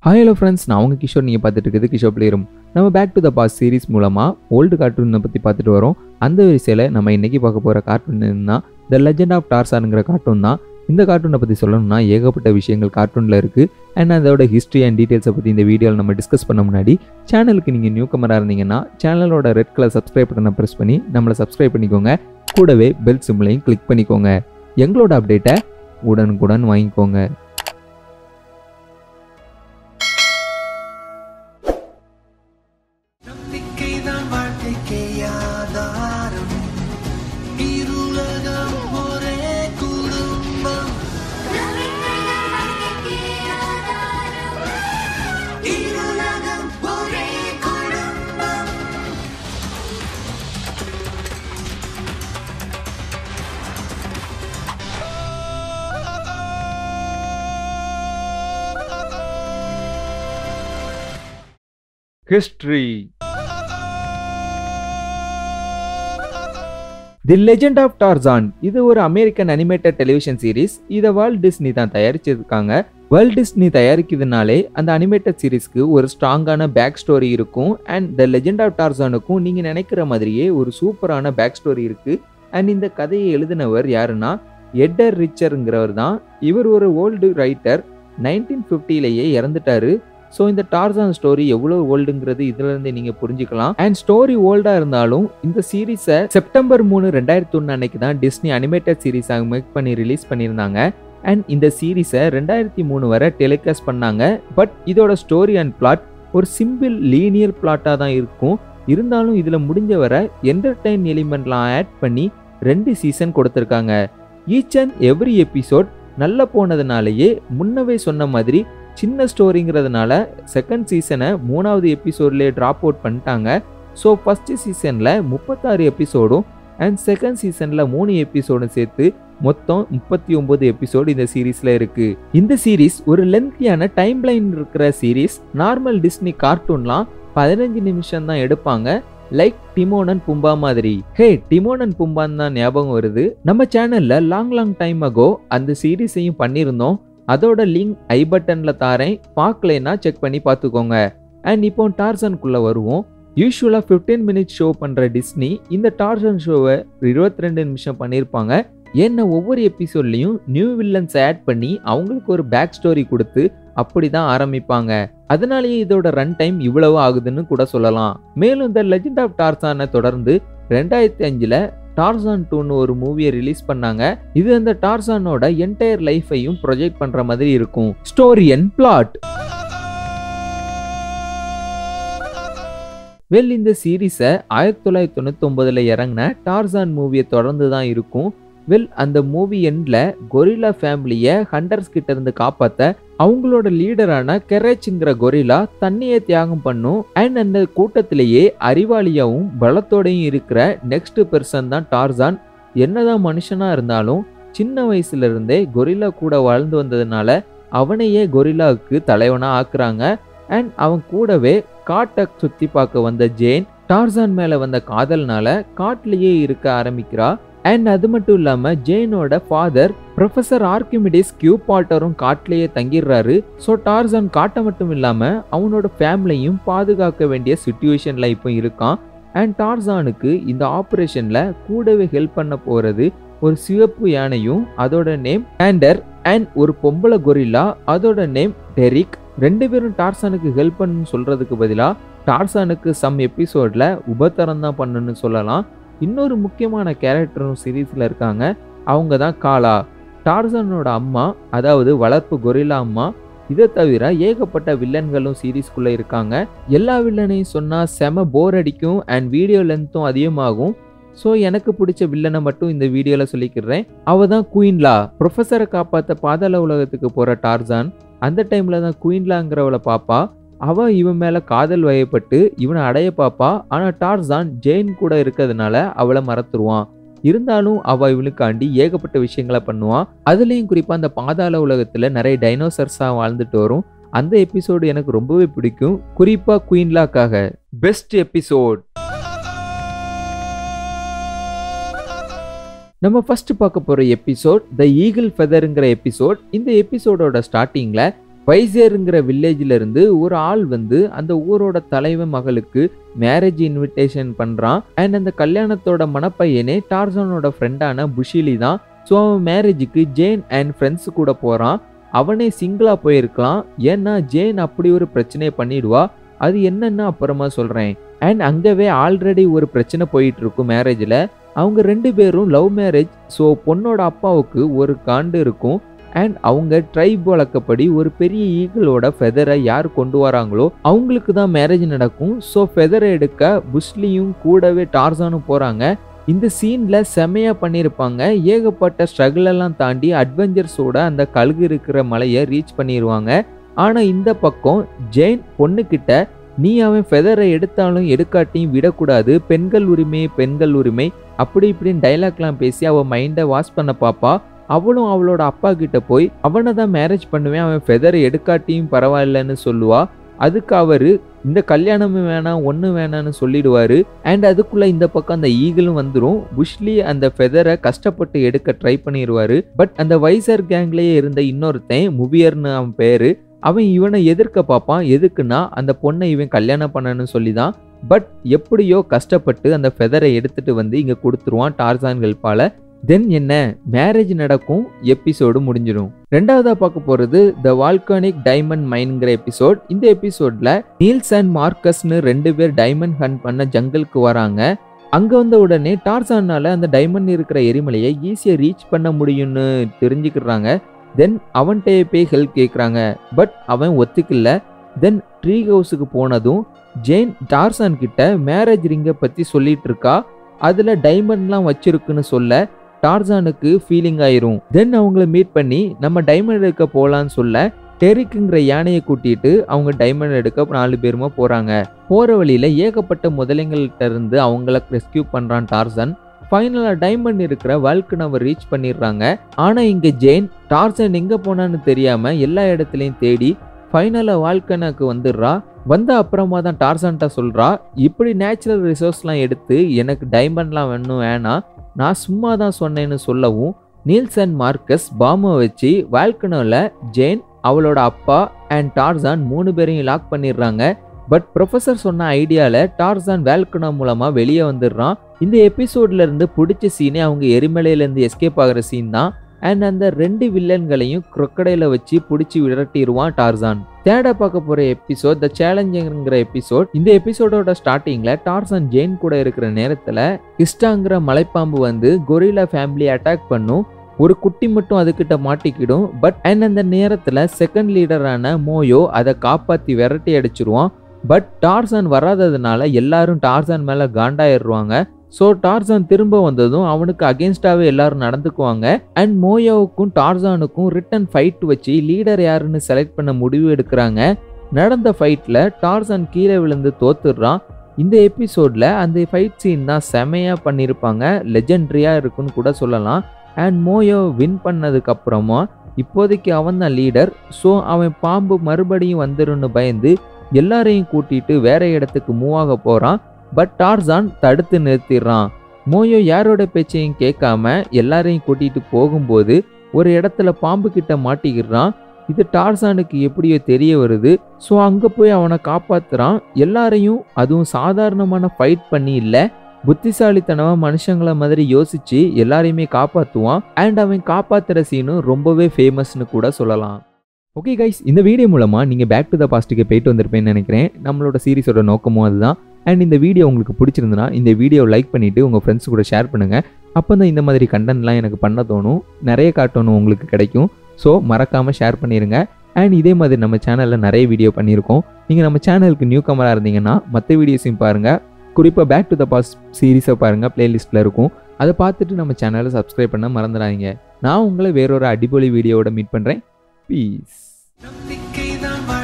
hi hello friends நான் உங்கள் கிஷோர் நீங்கள் பார்த்துட்டு இருக்குது கிஷோர் பிளேரும் நம்ம back to the past series மூலமாக ஓல்டு கார்ட்டூனை பற்றி பார்த்துட்டு வரோம் அந்த வரிசையில் நம்ம இன்றைக்கி பார்க்க போகிற கார்ட்டூன் என்னன்னா த லெஜெண்ட் ஆஃப் டார்சானுங்கிற கார்ட்டூன் தான் இந்த கார்ட்டூனை பற்றி சொல்லணும்னா ஏகப்பட்ட விஷயங்கள் கார்ட்டூனில் இருக்குது அண்ட் அதோட ஹிஸ்ட்ரி அண்ட் டீட்டெயில்ஸை பற்றி இந்த வீடியோவில் நம்ம டிஸ்கஸ் பண்ண முன்னாடி சேனலுக்கு நீங்கள் நியூ கமராக இருந்தீங்கன்னா சேனலோட ரெட் கலர் சப்ஸ்கிரைப் பட்டனை ப்ரெஸ் பண்ணி நம்மளை சப்ஸ்கிரைப் பண்ணிக்கோங்க கூடவே பெல் சிம்லையும் கிளிக் பண்ணிக்கோங்க எங்களோட அப்டேட்டை உடனுக்குடன் வாங்கிக்கோங்க நம்பிக்கைதான் வாழ்க்கைக்கு ஆதாரம் இருளகம் ஒரே குடும்பம் இருளகம் ஒரே குடும்பம் history the legend of Tarzan இது ஒரு அமெரிக்கன் அனிமேட்டட் டெலிவிஷன் சீரிஸ் இதை வேர்ல்ட் டிஸ்னி தான் தயாரிச்சிருக்காங்க வேர்ல்ட் டிஸ்னி தயாரிக்கிறதுனாலே அந்த அனிமேட்டட் சீரிஸ்க்கு ஒரு ஸ்ட்ராங்கான பேக் ஸ்டோரி இருக்கும் அண்ட் த லெஜெண்ட் ஆஃப் டார்சானுக்கும் நீங்கள் நினைக்கிற மாதிரியே ஒரு சூப்பரான பேக் ஸ்டோரி இருக்குது அண்ட் இந்த கதையை எழுதினவர் யாருன்னா எட்டர் ரிச்சருங்கிறவர் தான் இவர் ஒரு ஓல்டு ரைட்டர் நைன்டீன் ஃபிஃப்டிலேயே இறந்துட்டாரு ஸோ இந்த டார்சான் ஸ்டோரி எவ்வளோ ஓல்டுங்கிறது இதுல இருந்து நீங்க புரிஞ்சுக்கலாம் அண்ட் ஸ்டோரி ஓல்டா இருந்தாலும் இந்த சீரீஸை செப்டம்பர் மூணு ரெண்டாயிரத்தி ஒன்று அன்னைக்கு தான் டிஸ்னி அனிமேட்டட் சீரீஸாக மேக் பண்ணி ரிலீஸ் பண்ணியிருந்தாங்க அண்ட் இந்த சீரீஸை ரெண்டாயிரத்தி மூணு வரை டெலிகாஸ்ட் பண்ணாங்க பட் இதோட ஸ்டோரி அண்ட் பிளாட் ஒரு சிம்பிள் லீனியர் பிளாட்டாக தான் இருக்கும் இருந்தாலும் இதில் முடிஞ்ச வரை என்டர்டைன் எலிமெண்ட்லாம் ஆட் பண்ணி ரெண்டு சீசன் கொடுத்துருக்காங்க ஈச் அண்ட் எவ்ரி எபிசோட் நல்லா போனதுனாலேயே முன்னவே சொன்ன மாதிரி சின்ன ஸ்டோரிங்கிறதுனால செகண்ட் சீசனை மூணாவது எபிசோட்லேயே ட்ராப் அவுட் பண்ணிட்டாங்க ஸோ ஃபஸ்ட்டு சீசனில் முப்பத்தாறு எபிசோடும் அண்ட் செகண்ட் சீசனில் மூணு எபிசோடும் சேர்த்து மொத்தம் முப்பத்தி ஒம்பது எபிசோடு இந்த சீரீஸில் இருக்குது இந்த சீரீஸ் ஒரு லென்த்தியான டைம் லைன் இருக்கிற சீரீஸ் நார்மல் டிஸ்னி கார்ட்டூன்லாம் பதினஞ்சு நிமிஷம் தான் எடுப்பாங்க லைக் டிமோன் அண்ட் பும்பா மாதிரி ஹே டிமோன் அண்ட் பும்பான் தான் ஞாபகம் வருது நம்ம சேனல்ல லாங் லாங் டைம் அகோ அந்த சீரீஸையும் பண்ணியிருந்தோம் அதோட லிங்க் ஐ பட்டன்ல தாரேன் பார்க்கலைன்னா செக் பண்ணி பார்த்துக்கோங்க அண்ட் இப்போ டார்சனுக்குள்ள வருவோம் யூஸ்வலாக ஃபிஃப்டீன் மினிட்ஸ் ஷோ பண்ணுற டிஸ்னி இந்த டார்சன் ஷோவை இருபத்தி ரெண்டு நிமிஷம் பண்ணியிருப்பாங்க ஏன்னா ஒவ்வொரு எபிசோட்லையும் நியூ வில்லன்ஸ் ஆட் பண்ணி அவங்களுக்கு ஒரு பேக் ஸ்டோரி கொடுத்து அப்படி தான் ஆரம்பிப்பாங்க அதனாலேயே இதோட ரன் டைம் இவ்வளவு ஆகுதுன்னு கூட சொல்லலாம் மேலும் இந்த லெஜெண்ட் ஆஃப் டார்சானை தொடர்ந்து ரெண்டாயிரத்தி அஞ்சில் டார்சான் டூன்னு ஒரு மூவியை ரிலீஸ் பண்ணாங்க இது அந்த டார்சானோட என்டையர் லைஃபையும் ப்ரொஜெக்ட் பண்ற மாதிரி இருக்கும் ஸ்டோரி அண்ட் பிளாட் வெல் இந்த சீரீஸை ஆயிரத்தி தொள்ளாயிரத்தி தொண்ணூத்தி ஒன்பதுல இறங்கின டார்சான் மூவியை தொடர்ந்து தான் இருக்கும் வெல் அந்த மூவி எண்ட்ல கொரில்லா ஃபேமிலியை ஹண்டர்ஸ் கிட்ட இருந்து காப்பாத்த அவங்களோட லீடரான கெரேச்சுங்கிற கொரிலா தண்ணியை தியாகம் பண்ணும் அண்ட் அந்த கூட்டத்திலேயே அறிவாளியாவும் பலத்தோடையும் இருக்கிற நெக்ஸ்ட் பெர்சன் தான் டார்சான் என்னதான் மனுஷனா இருந்தாலும் சின்ன வயசுல இருந்தே கொரில்லா கூட வாழ்ந்து வந்ததுனால அவனையே கொரில்லாவுக்கு தலைவனா ஆக்குறாங்க அண்ட் அவன் கூடவே காட்டை சுத்தி பார்க்க வந்த ஜேன் டார்சான் மேல வந்த காதல்னால காட்டிலேயே இருக்க ஆரம்பிக்கிறா அண்ட் அது மட்டும் இல்லாமல் ஜெயினோட ஃபாதர் ப்ரொஃபஸர் ஆர்கிமிடிஸ் கியூ பாட்டரும் காட்டிலேயே தங்கிடுறாரு ஸோ டார்சன் காட்டை மட்டும் இல்லாமல் அவனோட ஃபேமிலியும் பாதுகாக்க வேண்டிய சுச்சுவேஷனில் இப்போ இருக்கான் அண்ட் டார்சானுக்கு இந்த ஆப்ரேஷனில் கூடவே ஹெல்ப் பண்ண போகிறது ஒரு சிவப்பு யானையும் அதோட நேம் ஹேண்டர் அண்ட் ஒரு பொம்பளை கொரில்லா அதோட நேம் டெரிக் ரெண்டு பேரும் டார்சானுக்கு ஹெல்ப் பண்ணு சொல்றதுக்கு பதிலாக டார்சானுக்கு சம் எபிசோட்ல உபத்தரம் தான் பண்ணுன்னு சொல்லலாம் இன்னொரு முக்கியமான கேரக்டரும் சீரீஸில் இருக்காங்க அவங்க தான் காலா டார்சனோட அம்மா அதாவது வளர்ப்பு கொரில்லா அம்மா இதை தவிர ஏகப்பட்ட வில்லன்களும் சீரீஸ்குள்ளே இருக்காங்க எல்லா வில்லனையும் சொன்னால் செம போர் அடிக்கும் அண்ட் வீடியோ லென்த்தும் அதிகமாகும் ஸோ எனக்கு பிடிச்ச வில்லனை மட்டும் இந்த வீடியோவில் சொல்லிக்கிறேன் அவ தான் குயின்லா ப்ரொஃபஸரை காப்பாற்ற பாதாள உலகத்துக்கு போகிற டார்சான் அந்த டைமில் தான் குயின்லாங்கிறவளை பாப்பா அவ இவன் மேல காதல் வயப்பட்டு இவனை அடைய பாப்பா ஆனா டார்சான் ஜெயின் கூட இருக்கிறதுனால அவளை மறத்துருவான் இருந்தாலும் அவ இவனுக்காண்டி ஏகப்பட்ட விஷயங்களை பண்ணுவான் அதுலயும் குறிப்பா அந்த பாதாள உலகத்துல நிறைய டைனோசர்ஸா வாழ்ந்துட்டு வரும் அந்த எபிசோடு எனக்கு ரொம்பவே பிடிக்கும் குறிப்பா குயின்லாக்காக பெஸ்ட் எபிசோட் நம்ம ஃபர்ஸ்ட் பார்க்க போற எபிசோட் த ஈகிள் ஃபெதருங்கிற எபிசோட் இந்த எபிசோடோட ஸ்டார்டிங்ல வைசேருங்கிற வில்லேஜ்ல இருந்து ஒரு ஆள் வந்து அந்த ஊரோட தலைவன் மகளுக்கு மேரேஜ் இன்விடேஷன் பண்றான் அண்ட் அந்த கல்யாணத்தோட மணப்பையனே டார்சானோட ஃப்ரெண்டான புஷிலி தான் ஸோ அவன் மேரேஜுக்கு ஜேன் அண்ட் ஃப்ரெண்ட்ஸ் கூட போறான் அவனே சிங்கிளா போயிருக்கலாம் ஏன்னா ஜேன் அப்படி ஒரு பிரச்சனையை பண்ணிடுவா அது என்னன்னு அப்புறமா சொல்றேன் அண்ட் அங்கவே ஆல்ரெடி ஒரு பிரச்சனை போயிட்டு இருக்கும் மேரேஜில் அவங்க ரெண்டு பேரும் லவ் மேரேஜ் ஸோ பொண்ணோட அப்பாவுக்கு ஒரு காண்டு இருக்கும் அண்ட் அவங்க ட்ரைப் வழக்கப்படி ஒரு பெரிய ஈகிளோட ஃபெதரை யார் கொண்டு வராங்களோ அவங்களுக்கு தான் மேரேஜ் நடக்கும் ஸோ ஃபெதரை எடுக்க புஷ்லியும் கூடவே டார்சானும் போகிறாங்க இந்த சீன்ல செமையா பண்ணியிருப்பாங்க ஏகப்பட்ட ஸ்ட்ரகிள் எல்லாம் தாண்டி அட்வென்ச்சர்ஸோட அந்த கழுகு இருக்கிற மலையை ரீச் பண்ணிடுவாங்க ஆனா இந்த பக்கம் ஜெயின் பொண்ணுக்கிட்ட நீ அவன் ஃபெதரை எடுத்தாலும் எடுக்காட்டியும் விடக்கூடாது பெண்கள் உரிமை பெண்கள் உரிமை அப்படி இப்படின்னு டைலாக்லாம் பேசி அவள் மைண்டை வாஷ் பண்ண பாப்பா அவளும் அவளோட அப்பா கிட்ட போய் அவனை தான் மேரேஜ் பண்ணுவேன் அவன் ஃபெதரை எடுக்காட்டியும் பரவாயில்லன்னு சொல்லுவா அதுக்கு அவரு இந்த கல்யாணமும் வேணாம் ஒன்று வேணான்னு சொல்லிடுவாரு அண்ட் அதுக்குள்ள இந்த பக்கம் அந்த ஈகிளும் வந்துடும் புஷ்லி அந்த ஃபெதரை கஷ்டப்பட்டு எடுக்க ட்ரை பண்ணிடுவாரு பட் அந்த வைசர் கேங்லயே இருந்த இன்னொருத்தன் முவியர்னு அவன் பேரு அவன் இவனை எதிர்க்க பார்ப்பான் எதுக்குன்னா அந்த பொண்ணை இவன் கல்யாணம் பண்ணணும்னு சொல்லி தான் பட் எப்படியோ கஷ்டப்பட்டு அந்த ஃபெதரை எடுத்துட்டு வந்து இங்க கொடுத்துருவான் டார்சான் ஹெல்ப்பால தென் என்ன மேரேஜ் நடக்கும் எபிசோடு முடிஞ்சிடும் ரெண்டாவதா பார்க்க போறது த வால்கானிக் டைமண்ட் மைன்ங்கிற எபிசோட் இந்த எபிசோட்ல நீல்ஸ் அண்ட் மார்க்கஸ்னு ரெண்டு பேர் டைமண்ட் ஹண்ட் பண்ண ஜங்கிளுக்கு வராங்க அங்க வந்த உடனே டார்சானால அந்த டைமண்ட் இருக்கிற எரிமலையை ஈஸியா ரீச் பண்ண முடியும்னு தெரிஞ்சுக்கிறாங்க தென் அவன்கிட்ட போய் ஹெல்ப் கேட்குறாங்க பட் அவன் ஒத்துக்கல தென் ட்ரீ ஹவுஸுக்கு போனதும் ஜெயின் டார்சான் கிட்ட மேரேஜ் ரிங்கை பற்றி சொல்லிட்டு இருக்கா அதில் டைமண்ட்லாம் வச்சிருக்குன்னு சொல்ல டார்சானுக்கு ஃபீலிங் ஆயிரும் தென் அவங்கள மீட் பண்ணி நம்ம டைமண்ட் எடுக்க போகலான்னு சொல்ல டெரிக்குங்கிற யானையை கூட்டிட்டு அவங்க டைமண்ட் எடுக்க நாலு பேருமா போறாங்க போற வழியில ஏகப்பட்ட முதலைங்கள்ட்ட இருந்து அவங்கள ரெஸ்கியூ பண்றான் டார்சன் ஃபைனலாக டைமண்ட் இருக்கிற வல்கனவை ரீச் பண்ணிடுறாங்க ஆனால் இங்கே ஜெயின் டார்சன் எங்கே போனான்னு தெரியாமல் எல்லா இடத்துலையும் தேடி ஃபைனலாக வால்கனாக்கு வந்துடுறா வந்த அப்புறமா தான் டார்சன்ட்ட சொல்கிறா இப்படி நேச்சுரல் ரிசோர்ஸ்லாம் எடுத்து எனக்கு டைமண்ட்லாம் வேணும் வேணாம் நான் சும்மா தான் சொன்னேன்னு சொல்லவும் நீல்ஸ் அண்ட் மார்க்கஸ் பாம்பை வச்சு வால்கனோவில் ஜெயின் அவளோட அப்பா அண்ட் டார்சான் மூணு பேரையும் லாக் பண்ணிடுறாங்க பட் ப்ரொஃபஸர் சொன்ன ஐடியாவில் டார்சான் வேல்கனோ மூலமாக வெளியே வந்துடுறான் இந்த எபிசோட்ல இருந்து பிடிச்ச சீனே அவங்க எரிமலையிலேருந்து எஸ்கேப் ஆகிற சீன் தான் அண்ட் அந்த ரெண்டு வில்லன்களையும் crocodile வச்சு பிடிச்சி விரட்டிடுவான் டார்சான் தேட பார்க்க போகிற எபிசோட் த சேலஞ்சுங்கிற எபிசோட் இந்த எபிசோடோட ஸ்டார்டிங்கில் டார்சான் ஜெயின் கூட இருக்கிற நேரத்தில் கிஸ்டாங்கிற மலைப்பாம்பு வந்து கொரில்லா ஃபேமிலி அட்டாக் பண்ணும் ஒரு குட்டி மட்டும் அதுக்கிட்ட மாட்டிக்கிடும் பட் அண்ட் அந்த நேரத்தில் செகண்ட் லீடரான மோயோ அதை காப்பாற்றி விரட்டி அடிச்சிருவான் பட் டார்சான் வராததுனால எல்லாரும் டார்சான் மேலே காண்டாயிடுவாங்க ஸோ டார்சான் திரும்ப வந்ததும் அவனுக்கு அகேன்ஸ்டாகவே எல்லாரும் நடந்துக்குவாங்க அண்ட் மோயோவுக்கும் டார்சானுக்கும் ரிட்டன் ஃபைட் வச்சு லீடர் யாருன்னு செலக்ட் பண்ண முடிவு எடுக்கிறாங்க நடந்த ஃபைட்டில் டார்சான் கீழே விழுந்து தோத்துடுறான் இந்த எபிசோடில் அந்த ஃபைட் சீன் தான் செமையாக பண்ணியிருப்பாங்க லெஜெண்ட்ரியாக இருக்குன்னு கூட சொல்லலாம் அண்ட் மோயோ வின் பண்ணதுக்கு அப்புறமா இப்போதைக்கு அவன் தான் லீடர் ஸோ அவன் பாம்பு மறுபடியும் வந்துருன்னு பயந்து எல்லாரையும் கூட்டிட்டு வேற இடத்துக்கு மூவ் ஆக போகிறான் பட் டார்சான் தடுத்து நிறுத்திடுறான் மோயோ யாரோட பேச்சையும் கேட்காம எல்லாரையும் கூட்டிட்டு போகும்போது ஒரு இடத்துல பாம்பு கிட்ட மாட்டிக்கிறான் இது டார்சானுக்கு எப்படியோ தெரிய வருது ஸோ அங்கே போய் அவனை காப்பாத்துறான் எல்லாரையும் அதுவும் சாதாரணமான ஃபைட் பண்ணி இல்லை புத்திசாலித்தனமா மனுஷங்கள மாதிரி யோசிச்சு எல்லாரையுமே காப்பாற்றுவான் அண்ட் அவன் காப்பாத்துற சீனும் ரொம்பவே ஃபேமஸ்னு கூட சொல்லலாம் ஓகே கைஸ் இந்த வீடியோ மூலமாக நீங்கள் பேக் டு த பாஸ்ட்டுக்கு போயிட்டு வந்திருப்பேன்னு நினைக்கிறேன் நம்மளோட சீரிஸோட நோக்கமும் அதுதான் அண்ட் இந்த வீடியோ உங்களுக்கு பிடிச்சிருந்துன்னா இந்த வீடியோ லைக் பண்ணிவிட்டு உங்கள் ஃப்ரெண்ட்ஸ் கூட ஷேர் பண்ணுங்கள் அப்போ தான் இந்த மாதிரி கண்டென்ட்லாம் எனக்கு பண்ண தோணும் நிறைய காட்டணும் உங்களுக்கு கிடைக்கும் ஸோ மறக்காமல் ஷேர் பண்ணிடுங்க அண்ட் இதே மாதிரி நம்ம சேனலில் நிறைய வீடியோ பண்ணியிருக்கோம் நீங்கள் நம்ம சேனலுக்கு நியூ கமராக இருந்தீங்கன்னா மற்ற வீடியோஸையும் பாருங்கள் குறிப்பாக பேக் டு த பாஸ்ட் சீரீஸை பாருங்கள் பிளேலிஸ்ட்டில் இருக்கும் அதை பார்த்துட்டு நம்ம சேனலை சப்ஸ்கிரைப் பண்ண மறந்துடாதீங்க நான் உங்களை வேறொரு அடிப்பொலி வீடியோவோட மீட் பண்ணுறேன் பீஸ் நம்பிக்கைதான் வாழ்க்கை